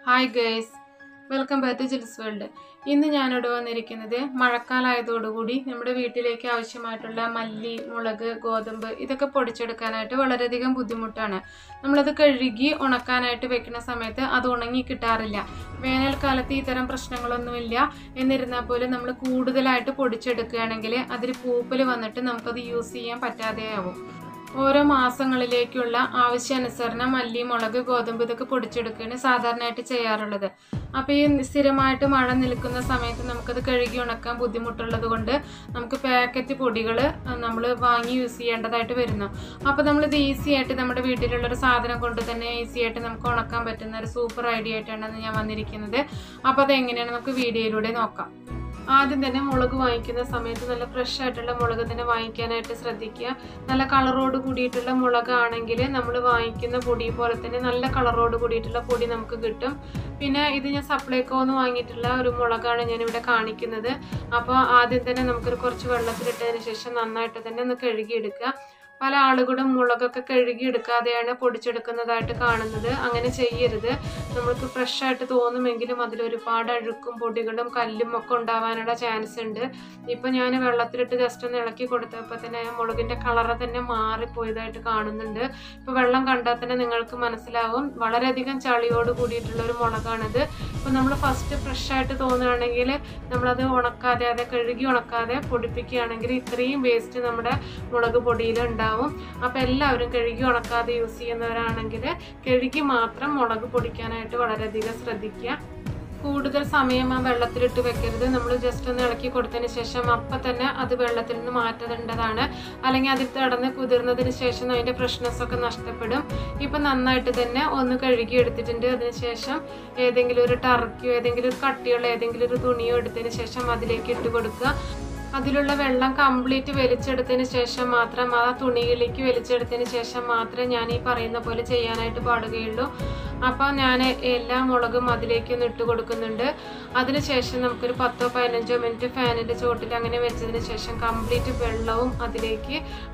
hi guys welcome back to Jils world ഇന്ന് ഞാനിവിടെ വന്നിരിക്കുന്നത് മഴക്കാലമായതോടുകൂടി നമ്മുടെ വീട്ടിലേക്ക് ആവശ്യമായിട്ടുള്ള മല്ലി മുളക് ഗോതമ്പ് ഇതൊക്കെ പൊടിച്ചെടുക്കാനായിട്ട് വളരെയധികം ബുദ്ധിമുട്ടാണ് നമ്മളത് കഴുകി ഉണക്കാനായിട്ട് വെക്കുന്ന സമയത്ത് അത് ഉണങ്ങി കിട്ടാറില്ല വേനൽക്കാലത്ത് ഇത്തരം പ്രശ്നങ്ങളൊന്നുമില്ല എന്നിരുന്നാൽ പോലും നമ്മൾ കൂടുതലായിട്ട് പൊടിച്ചെടുക്കുകയാണെങ്കിൽ അതിൽ പൂപ്പൽ വന്നിട്ട് നമുക്കത് യൂസ് ചെയ്യാൻ പറ്റാതെയാവും ഓരോ മാസങ്ങളിലേക്കുള്ള ആവശ്യാനുസരണം മല്ലി മുളക് ഗോതമ്പ് ഇതൊക്കെ പൊടിച്ചെടുക്കുകയാണ് സാധാരണയായിട്ട് ചെയ്യാറുള്ളത് അപ്പോൾ ഈ സ്ഥിരമായിട്ട് മഴ നിൽക്കുന്ന സമയത്ത് നമുക്കത് കഴുകി ഉണക്കാൻ ബുദ്ധിമുട്ടുള്ളത് കൊണ്ട് നമുക്ക് പാക്കറ്റ് പൊടികൾ നമ്മൾ വാങ്ങി യൂസ് ചെയ്യേണ്ടതായിട്ട് വരുന്നു അപ്പോൾ നമ്മളിത് ഈസി ആയിട്ട് നമ്മുടെ വീട്ടിലുള്ള ഒരു സാധനം കൊണ്ട് തന്നെ ഈസി ആയിട്ട് നമുക്ക് ഉണക്കാൻ പറ്റുന്ന ഒരു സൂപ്പർ ഐഡിയ ആയിട്ടാണ് ഞാൻ വന്നിരിക്കുന്നത് അപ്പോൾ അത് എങ്ങനെയാണ് നമുക്ക് വീഡിയോയിലൂടെ നോക്കാം ആദ്യം തന്നെ മുളക് വാങ്ങിക്കുന്ന സമയത്ത് നല്ല ഫ്രഷ് ആയിട്ടുള്ള മുളക് തന്നെ വാങ്ങിക്കാനായിട്ട് ശ്രദ്ധിക്കുക നല്ല കളറോട് കൂടിയിട്ടുള്ള മുളകാണെങ്കിൽ നമ്മൾ വാങ്ങിക്കുന്ന പൊടി പോലെ തന്നെ നല്ല കളറോട് കൂടിയിട്ടുള്ള പൊടി നമുക്ക് കിട്ടും പിന്നെ ഇത് ഞാൻ സപ്ലൈക്കോന്ന് വാങ്ങിയിട്ടുള്ള ഒരു മുളകാണ് ഞാനിവിടെ കാണിക്കുന്നത് അപ്പോൾ ആദ്യം തന്നെ നമുക്കൊരു കുറച്ച് വെള്ളത്തിലിട്ടതിന് ശേഷം നന്നായിട്ട് തന്നെ ഒന്ന് കഴുകിയെടുക്കുക പല ആളുകളും മുളകൊക്കെ കഴുകി എടുക്കാതെയാണ് പൊടിച്ചെടുക്കുന്നതായിട്ട് കാണുന്നത് അങ്ങനെ ചെയ്യരുത് നമ്മൾക്ക് ഫ്രഷായിട്ട് തോന്നുമെങ്കിലും അതിൽ ഒരുപാട് അഴുക്കും പൊടികളും കല്ലും ഒക്കെ ഉണ്ടാവാനുള്ള ചാൻസ് ഉണ്ട് ഇപ്പം ഞാൻ വെള്ളത്തിലിട്ട് ജസ്റ്റ് ഒന്ന് ഇളക്കി കൊടുത്തപ്പോൾ തന്നെ മുളകിൻ്റെ കളറ് തന്നെ മാറിപ്പോയതായിട്ട് കാണുന്നുണ്ട് ഇപ്പോൾ വെള്ളം കണ്ടാൽ തന്നെ നിങ്ങൾക്ക് മനസ്സിലാവും വളരെയധികം ചളിയോട് കൂടിയിട്ടുള്ള ഒരു മുളകാണിത് ഇപ്പോൾ നമ്മൾ ഫസ്റ്റ് ഫ്രഷായിട്ട് തോന്നുകയാണെങ്കിൽ നമ്മളത് ഉണക്കാതെ അത് കഴുകി ഉണക്കാതെ പൊടിപ്പിക്കുകയാണെങ്കിൽ ഇത്രയും വേസ്റ്റ് നമ്മുടെ മുളക് പൊടിയിൽ ഉണ്ടാവും അപ്പോൾ എല്ലാവരും കഴുകി ഉണക്കാതെ യൂസ് ചെയ്യുന്നവരാണെങ്കിൽ കഴുകി മാത്രം മുളക് പൊടിക്കാനായിട്ട് വളരെയധികം ശ്രദ്ധിക്കുക കൂടുതൽ സമയം ആ വെള്ളത്തിലിട്ട് വെക്കരുത് നമ്മൾ ജസ്റ്റ് ഒന്ന് ഇളക്കി കൊടുത്തതിന് ശേഷം അപ്പം തന്നെ അത് വെള്ളത്തിൽ നിന്ന് മാറ്റേണ്ടതാണ് അല്ലെങ്കിൽ അതിൽ തടന്ന് കുതിർന്നതിന് ശേഷം അതിൻ്റെ ഫ്രഷ്നെസ് ഒക്കെ നഷ്ടപ്പെടും ഇപ്പം നന്നായിട്ട് തന്നെ ഒന്ന് കഴുകി എടുത്തിട്ടുണ്ട് അതിന് ശേഷം ഏതെങ്കിലും ഒരു ടർക്കിയോ ഏതെങ്കിലും ഒരു കട്ടിയുള്ള ഏതെങ്കിലും ഒരു തുണിയോ എടുത്തതിന് ശേഷം അതിലേക്ക് ഇട്ട് കൊടുക്കുക അതിലുള്ള വെള്ളം കംപ്ലീറ്റ് വലിച്ചെടുത്തതിന് ശേഷം മാത്രം ആ തുണിയിലേക്ക് വലിച്ചെടുത്തതിന് ശേഷം മാത്രമേ ഞാൻ ഈ പറയുന്ന പോലെ ചെയ്യാനായിട്ട് പാടുകയുള്ളൂ അപ്പോൾ ഞാൻ എല്ലാ മുളകും അതിലേക്ക് ഒന്ന് ഇട്ട് കൊടുക്കുന്നുണ്ട് അതിനുശേഷം നമുക്കൊരു പത്തോ പതിനഞ്ചോ മിനിറ്റ് ഫാനിൻ്റെ ചോട്ടിൽ അങ്ങനെ വെച്ചതിന് ശേഷം കംപ്ലീറ്റ് വെള്ളവും അതിലേക്ക്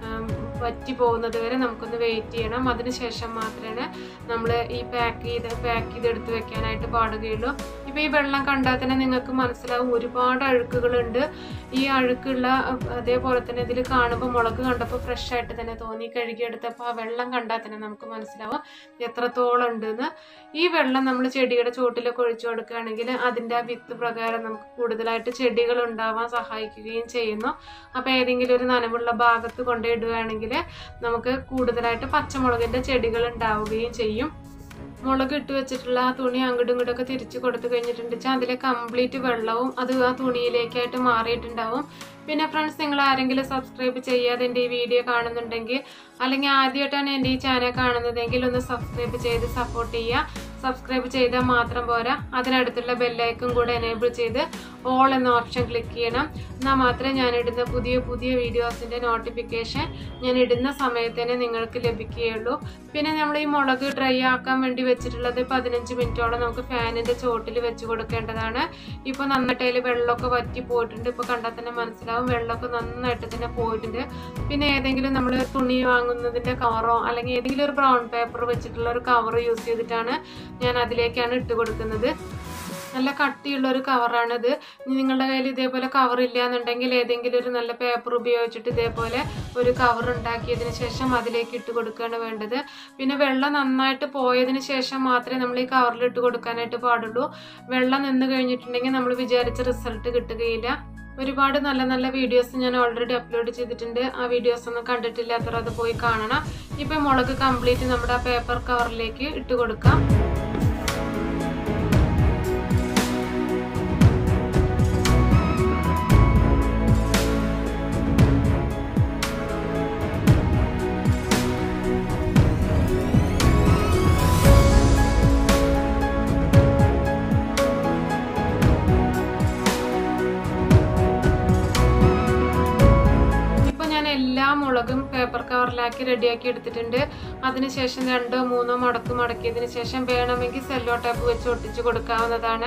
വറ്റി പോകുന്നത് വരെ നമുക്കൊന്ന് വെയിറ്റ് ചെയ്യണം അതിനുശേഷം മാത്രമേ നമ്മൾ ഈ പാക്ക് ചെയ്ത് പാക്ക് ചെയ്ത് എടുത്ത് വെക്കാനായിട്ട് പാടുകയുള്ളൂ ഇപ്പോൾ ഈ വെള്ളം കണ്ടാൽ തന്നെ നിങ്ങൾക്ക് മനസ്സിലാവും ഒരുപാട് അഴുക്കുകളുണ്ട് ഈ അഴുക്കുള്ള അതേപോലെ തന്നെ ഇതിൽ കാണുമ്പോൾ മുളക് കണ്ടപ്പോൾ ഫ്രഷ് ആയിട്ട് തന്നെ തോന്നി കഴുകിയെടുത്തപ്പോൾ ആ വെള്ളം കണ്ടാൽ തന്നെ നമുക്ക് മനസ്സിലാവും എത്രത്തോളം ഉണ്ടെന്ന് ഈ വെള്ളം നമ്മൾ ചെടിയുടെ ചോട്ടിലൊക്കെ ഒഴിച്ചു കൊടുക്കുകയാണെങ്കിൽ അതിൻ്റെ ആ വിത്ത് പ്രകാരം നമുക്ക് കൂടുതലായിട്ട് ചെടികൾ ഉണ്ടാവാൻ സഹായിക്കുകയും ചെയ്യുന്നു അപ്പോൾ ഏതെങ്കിലും ഒരു നനവുള്ള ഭാഗത്ത് കൊണ്ടിടുകയാണെങ്കിൽ നമുക്ക് കൂടുതലായിട്ട് പച്ചമുളകിൻ്റെ ചെടികൾ ഉണ്ടാവുകയും ചെയ്യും മുളക് ഇട്ട് വെച്ചിട്ടുള്ള ആ തുണി അങ്ങോട്ടും ഇങ്ങോട്ടൊക്കെ തിരിച്ച് കൊടുത്തു കഴിഞ്ഞിട്ടുണ്ടെച്ചാൽ അതിലെ കംപ്ലീറ്റ് വെള്ളവും അത് ആ തുണിയിലേക്കായിട്ട് മാറിയിട്ടുണ്ടാവും പിന്നെ ഫ്രണ്ട്സ് നിങ്ങൾ ആരെങ്കിലും സബ്സ്ക്രൈബ് ചെയ്യാതെ എൻ്റെ ഈ വീഡിയോ കാണുന്നുണ്ടെങ്കിൽ അല്ലെങ്കിൽ ആദ്യമായിട്ടാണ് എൻ്റെ ഈ ചാനൽ കാണുന്നതെങ്കിൽ ഒന്ന് സബ്സ്ക്രൈബ് ചെയ്ത് സപ്പോർട്ട് ചെയ്യുക സബ്സ്ക്രൈബ് ചെയ്താൽ മാത്രം പോരാ അതിനടുത്തുള്ള ബെല്ലൈക്കും കൂടെ എനേബിൾ ചെയ്ത് ഓൾ എന്ന ഓപ്ഷൻ ക്ലിക്ക് ചെയ്യണം എന്നാൽ മാത്രമേ ഞാൻ ഇടുന്ന പുതിയ പുതിയ വീഡിയോസിൻ്റെ നോട്ടിഫിക്കേഷൻ ഞാൻ ഇടുന്ന സമയത്ത് തന്നെ നിങ്ങൾക്ക് ലഭിക്കുകയുള്ളൂ പിന്നെ നമ്മൾ ഈ മുളക് ഡ്രൈ ആക്കാൻ വേണ്ടി വെച്ചിട്ടുള്ളത് പതിനഞ്ച് മിനിറ്റോളം നമുക്ക് ഫാനിൻ്റെ ചോട്ടിൽ വെച്ച് കൊടുക്കേണ്ടതാണ് ഇപ്പോൾ നന്നായിട്ട് അതിൽ വെള്ളമൊക്കെ വറ്റി പോയിട്ടുണ്ട് ഇപ്പോൾ കണ്ടാൽ തന്നെ മനസ്സിലാവും വെള്ളമൊക്കെ നന്നായിട്ട് തന്നെ പോയിട്ടുണ്ട് പിന്നെ ഏതെങ്കിലും നമ്മൾ തുണി വാങ്ങുന്നതിൻ്റെ കവറോ അല്ലെങ്കിൽ ഏതെങ്കിലും ഒരു ബ്രൗൺ പേപ്പർ വെച്ചിട്ടുള്ള ഒരു കവർ യൂസ് ചെയ്തിട്ടാണ് ഞാൻ അതിലേക്കാണ് ഇട്ട് കൊടുക്കുന്നത് നല്ല കട്ടിയുള്ള ഒരു കവറാണിത് ഇനി നിങ്ങളുടെ കയ്യിൽ ഇതേപോലെ കവർ ഇല്ല എന്നുണ്ടെങ്കിൽ ഏതെങ്കിലും ഒരു നല്ല പേപ്പർ ഉപയോഗിച്ചിട്ട് ഇതേപോലെ ഒരു കവർ ഉണ്ടാക്കിയതിന് ശേഷം അതിലേക്ക് ഇട്ട് കൊടുക്കുകയാണ് വേണ്ടത് പിന്നെ വെള്ളം നന്നായിട്ട് പോയതിന് ശേഷം മാത്രമേ നമ്മൾ ഈ കവറിൽ ഇട്ട് കൊടുക്കാനായിട്ട് പാടുള്ളൂ വെള്ളം നിന്ന് കഴിഞ്ഞിട്ടുണ്ടെങ്കിൽ നമ്മൾ വിചാരിച്ച റിസൾട്ട് കിട്ടുകയില്ല ഒരുപാട് നല്ല നല്ല വീഡിയോസ് ഞാൻ ഓൾറെഡി അപ്ലോഡ് ചെയ്തിട്ടുണ്ട് ആ വീഡിയോസ് ഒന്നും കണ്ടിട്ടില്ലാത്തവർ അത് പോയി കാണണം ഇപ്പം മുളക് കംപ്ലീറ്റ് നമ്മുടെ ആ പേപ്പർ കവറിലേക്ക് ഇട്ട് കൊടുക്കാം എല്ലാ മുളകും പേപ്പർ കവറിലാക്കി റെഡിയാക്കി എടുത്തിട്ടുണ്ട് അതിനുശേഷം രണ്ടോ മൂന്നോ മടക്ക് മടക്കിയതിന് ശേഷം വേണമെങ്കിൽ സെല്ലോ ടാപ്പ് വെച്ച് ഒട്ടിച്ച് കൊടുക്കാവുന്നതാണ്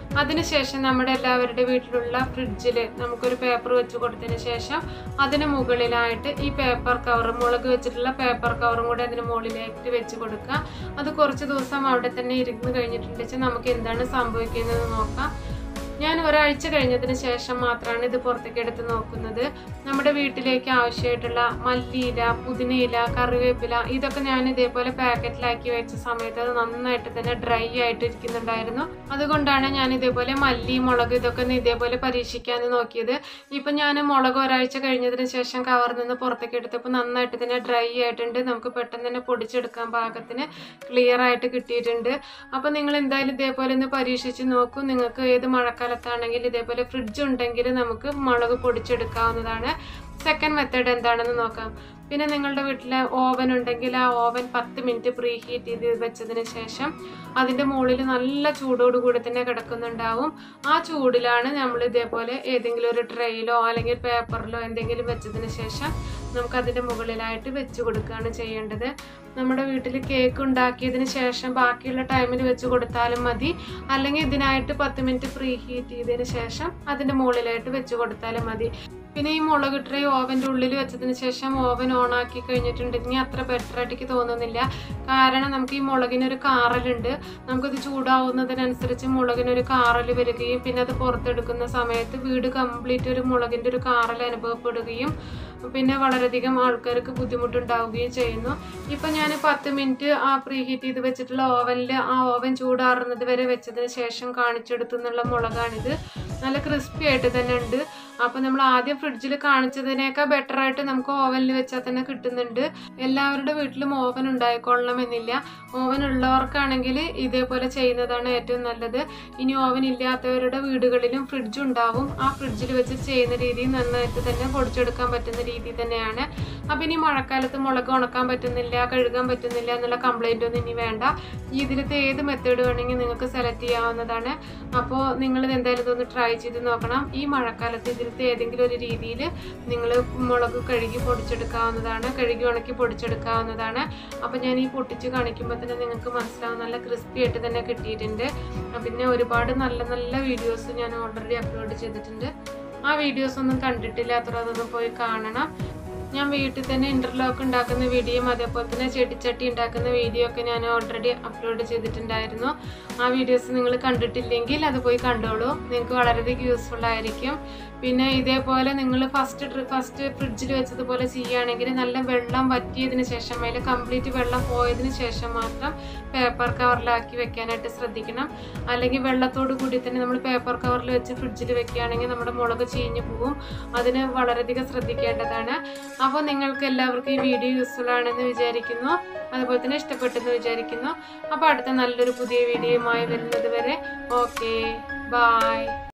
അതിനുശേഷം നമ്മുടെ എല്ലാവരുടെ വീട്ടിലുള്ള ഫ്രിഡ്ജിൽ നമുക്കൊരു പേപ്പർ വെച്ച് കൊടുത്തതിന് ശേഷം അതിന് മുകളിലായിട്ട് ഈ പേപ്പർ കവർ മുളക് വെച്ചിട്ടുള്ള പേപ്പർ കവറും കൂടെ അതിന് മുകളിലേക്ക് വെച്ച് കൊടുക്കുക അത് കുറച്ച് ദിവസം അവിടെ തന്നെ ഇരുന്ന് കഴിഞ്ഞിട്ടുണ്ടെങ്കിൽ നമുക്ക് എന്താണ് സംഭവിക്കുന്നത് നോക്കാം ഞാൻ ഒരാഴ്ച കഴിഞ്ഞതിന് ശേഷം മാത്രമാണ് ഇത് പുറത്തേക്ക് എടുത്ത് നോക്കുന്നത് നമ്മുടെ വീട്ടിലേക്ക് ആവശ്യമായിട്ടുള്ള മല്ലിയില പുതിനയില കറിവേപ്പില ഇതൊക്കെ ഞാൻ ഇതേപോലെ പാക്കറ്റിലാക്കി വെച്ച സമയത്ത് അത് നന്നായിട്ട് തന്നെ ഡ്രൈ ആയിട്ട് ഇരിക്കുന്നുണ്ടായിരുന്നു അതുകൊണ്ടാണ് ഞാൻ ഇതേപോലെ മല്ലി മുളക് ഇതൊക്കെ ഒന്ന് ഇതേപോലെ പരീക്ഷിക്കാൻ നോക്കിയത് ഇപ്പം ഞാൻ മുളക് ഒരാഴ്ച കഴിഞ്ഞതിന് ശേഷം കവറിൽ നിന്ന് പുറത്തേക്ക് എടുത്തപ്പോൾ നന്നായിട്ട് തന്നെ ഡ്രൈ ആയിട്ടുണ്ട് നമുക്ക് പെട്ടെന്ന് തന്നെ പൊടിച്ചെടുക്കാൻ പാകത്തിന് ക്ലിയർ ആയിട്ട് കിട്ടിയിട്ടുണ്ട് അപ്പോൾ നിങ്ങൾ എന്തായാലും ഇതേപോലെ ഒന്ന് പരീക്ഷിച്ച് നോക്കൂ നിങ്ങൾക്ക് ഏത് മഴക്കാലത്താണെങ്കിൽ ഇതേപോലെ ഫ്രിഡ്ജ് ഉണ്ടെങ്കിൽ നമുക്ക് മുളക് പൊടിച്ചെടുക്കാവുന്നതാണ് സെക്കൻഡ് മെത്തേഡ് എന്താണെന്ന് നോക്കാം പിന്നെ നിങ്ങളുടെ വീട്ടിലെ ഓവൻ ഉണ്ടെങ്കിൽ ആ ഓവൻ പത്ത് മിനിറ്റ് പ്രീ ഹീറ്റ് ചെയ്ത് വെച്ചതിന് ശേഷം അതിൻ്റെ മുകളിൽ നല്ല ചൂടോട് കൂടി തന്നെ കിടക്കുന്നുണ്ടാവും ആ ചൂടിലാണ് നമ്മൾ ഇതേപോലെ ഏതെങ്കിലും ഒരു ട്രെയിലോ അല്ലെങ്കിൽ പേപ്പറിലോ എന്തെങ്കിലും വെച്ചതിന് ശേഷം നമുക്ക് അതിൻ്റെ മുകളിലായിട്ട് വെച്ച് കൊടുക്കുകയാണ് ചെയ്യേണ്ടത് നമ്മുടെ വീട്ടിൽ കേക്ക് ഉണ്ടാക്കിയതിന് ശേഷം ബാക്കിയുള്ള ടൈമിൽ വെച്ച് കൊടുത്താലും മതി അല്ലെങ്കിൽ ഇതിനായിട്ട് പത്ത് മിനിറ്റ് പ്രീ ഹീറ്റ് ചെയ്തതിന് ശേഷം അതിൻ്റെ മുകളിലായിട്ട് വെച്ച് കൊടുത്താലും മതി പിന്നെ ഈ മുളക് ട്രേ ഓവൻ്റെ ഉള്ളിൽ വെച്ചതിന് ശേഷം ഓവൻ ഓൺ ആക്കി കഴിഞ്ഞിട്ടുണ്ടെങ്കിൽ അത്ര ബെറ്റർ ആയിട്ട് എനിക്ക് തോന്നുന്നില്ല കാരണം നമുക്ക് ഈ മുളകിനൊരു കാറലുണ്ട് നമുക്കത് ചൂടാവുന്നതിനനുസരിച്ച് മുളകിനൊരു കാറൽ വരികയും പിന്നെ അത് പുറത്തെടുക്കുന്ന സമയത്ത് വീട് കംപ്ലീറ്റ് ഒരു മുളകിൻ്റെ ഒരു കാറൽ അനുഭവപ്പെടുകയും പിന്നെ വളരെയധികം ആൾക്കാർക്ക് ബുദ്ധിമുട്ടുണ്ടാവുകയും ചെയ്യുന്നു ഇപ്പം ഞാൻ പത്ത് മിനിറ്റ് ആ പ്രീ ഹീറ്റ് ചെയ്ത് വെച്ചിട്ടുള്ള ഓവനിൽ ആ ഓവൻ ചൂടാറുന്നത് വരെ വെച്ചതിന് ശേഷം കാണിച്ചെടുത്തു എന്നുള്ള മുളകാണിത് നല്ല ക്രിസ്പി ആയിട്ട് തന്നെ ഉണ്ട് അപ്പോൾ നമ്മൾ ആദ്യം ഫ്രിഡ്ജിൽ കാണിച്ചതിനേക്കാൾ ബെറ്റർ ആയിട്ട് നമുക്ക് ഓവനിൽ വെച്ചാൽ തന്നെ കിട്ടുന്നുണ്ട് എല്ലാവരുടെ വീട്ടിലും ഓവൻ ഉണ്ടായിക്കൊള്ളണം എന്നില്ല ഓവൻ ഉള്ളവർക്കാണെങ്കിൽ ഇതേപോലെ ചെയ്യുന്നതാണ് ഏറ്റവും നല്ലത് ഇനി ഓവൻ ഇല്ലാത്തവരുടെ വീടുകളിലും ഫ്രിഡ്ജ് ഉണ്ടാവും ആ ഫ്രിഡ്ജിൽ വെച്ച് ചെയ്യുന്ന രീതി നന്നായിട്ട് തന്നെ പൊടിച്ചെടുക്കാൻ പറ്റുന്ന രീതി തന്നെയാണ് അപ്പം ഇനി മഴക്കാലത്ത് മുളക് ഉണക്കാൻ പറ്റുന്നില്ല കഴുകാൻ പറ്റുന്നില്ല എന്നുള്ള കംപ്ലൈൻ്റ് ഒന്നും ഇനി വേണ്ട ഇതിലത്തെ ഏത് മെത്തേഡ് വേണമെങ്കിൽ നിങ്ങൾക്ക് സെലക്ട് ചെയ്യാവുന്നതാണ് അപ്പോൾ നിങ്ങൾ ഇത് എന്തായാലും ഇതൊന്ന് ട്രൈ ചെയ്ത് നോക്കണം ഈ മഴക്കാലത്ത് ഇതിലത്തെ ഏതെങ്കിലും ഒരു രീതിയിൽ നിങ്ങൾ മുളക് കഴുകി പൊടിച്ചെടുക്കാവുന്നതാണ് കഴുകി ഉണക്കി പൊടിച്ചെടുക്കാവുന്നതാണ് അപ്പോൾ ഞാൻ ഈ പൊട്ടിച്ച് കാണിക്കുമ്പോൾ തന്നെ നിങ്ങൾക്ക് മനസ്സിലാവും നല്ല ക്രിസ്പി ആയിട്ട് തന്നെ കിട്ടിയിട്ടുണ്ട് പിന്നെ ഒരുപാട് നല്ല നല്ല വീഡിയോസ് ഞാൻ ഓൾറെഡി അപ്ലോഡ് ചെയ്തിട്ടുണ്ട് ആ വീഡിയോസ് ഒന്നും കണ്ടിട്ടില്ലാത്തവർ അതൊന്ന് പോയി കാണണം ഞാൻ വീട്ടിൽ തന്നെ ഇന്റർലോക്ക് ഉണ്ടാക്കുന്ന വീഡിയോയും അതേപോലെ തന്നെ ചെടിച്ചട്ടി ഉണ്ടാക്കുന്ന വീഡിയോ ഒക്കെ ഞാൻ ഓൾറെഡി അപ്ലോഡ് ചെയ്തിട്ടുണ്ടായിരുന്നു ആ വീഡിയോസ് നിങ്ങൾ കണ്ടിട്ടില്ലെങ്കിൽ അത് പോയി കണ്ടോളൂ നിങ്ങൾക്ക് വളരെയധികം യൂസ്ഫുൾ ആയിരിക്കും പിന്നെ ഇതേപോലെ നിങ്ങൾ ഫസ്റ്റ് ഫസ്റ്റ് ഫ്രിഡ്ജിൽ വെച്ചതുപോലെ ചെയ്യുകയാണെങ്കിൽ നല്ല വെള്ളം വറ്റിയതിന് ശേഷം അതിൽ കംപ്ലീറ്റ് വെള്ളം പോയതിന് ശേഷം മാത്രം പേപ്പർ കവറിലാക്കി വെക്കാനായിട്ട് ശ്രദ്ധിക്കണം അല്ലെങ്കിൽ വെള്ളത്തോട് കൂടി തന്നെ നമ്മൾ പേപ്പർ കവറിൽ വെച്ച് ഫ്രിഡ്ജിൽ വെക്കുകയാണെങ്കിൽ നമ്മുടെ മുളക് ചീഞ്ഞു പോകും അതിന് വളരെയധികം ശ്രദ്ധിക്കേണ്ടതാണ് അപ്പോൾ നിങ്ങൾക്ക് എല്ലാവർക്കും ഈ വീഡിയോ യൂസ്ഫുൾ ആണെന്ന് വിചാരിക്കുന്നു അതുപോലെ തന്നെ ഇഷ്ടപ്പെട്ടെന്ന് വിചാരിക്കുന്നു അപ്പോൾ അടുത്ത നല്ലൊരു പുതിയ വീഡിയോയുമായി വരുന്നത് വരെ ഓക്കെ ബായ്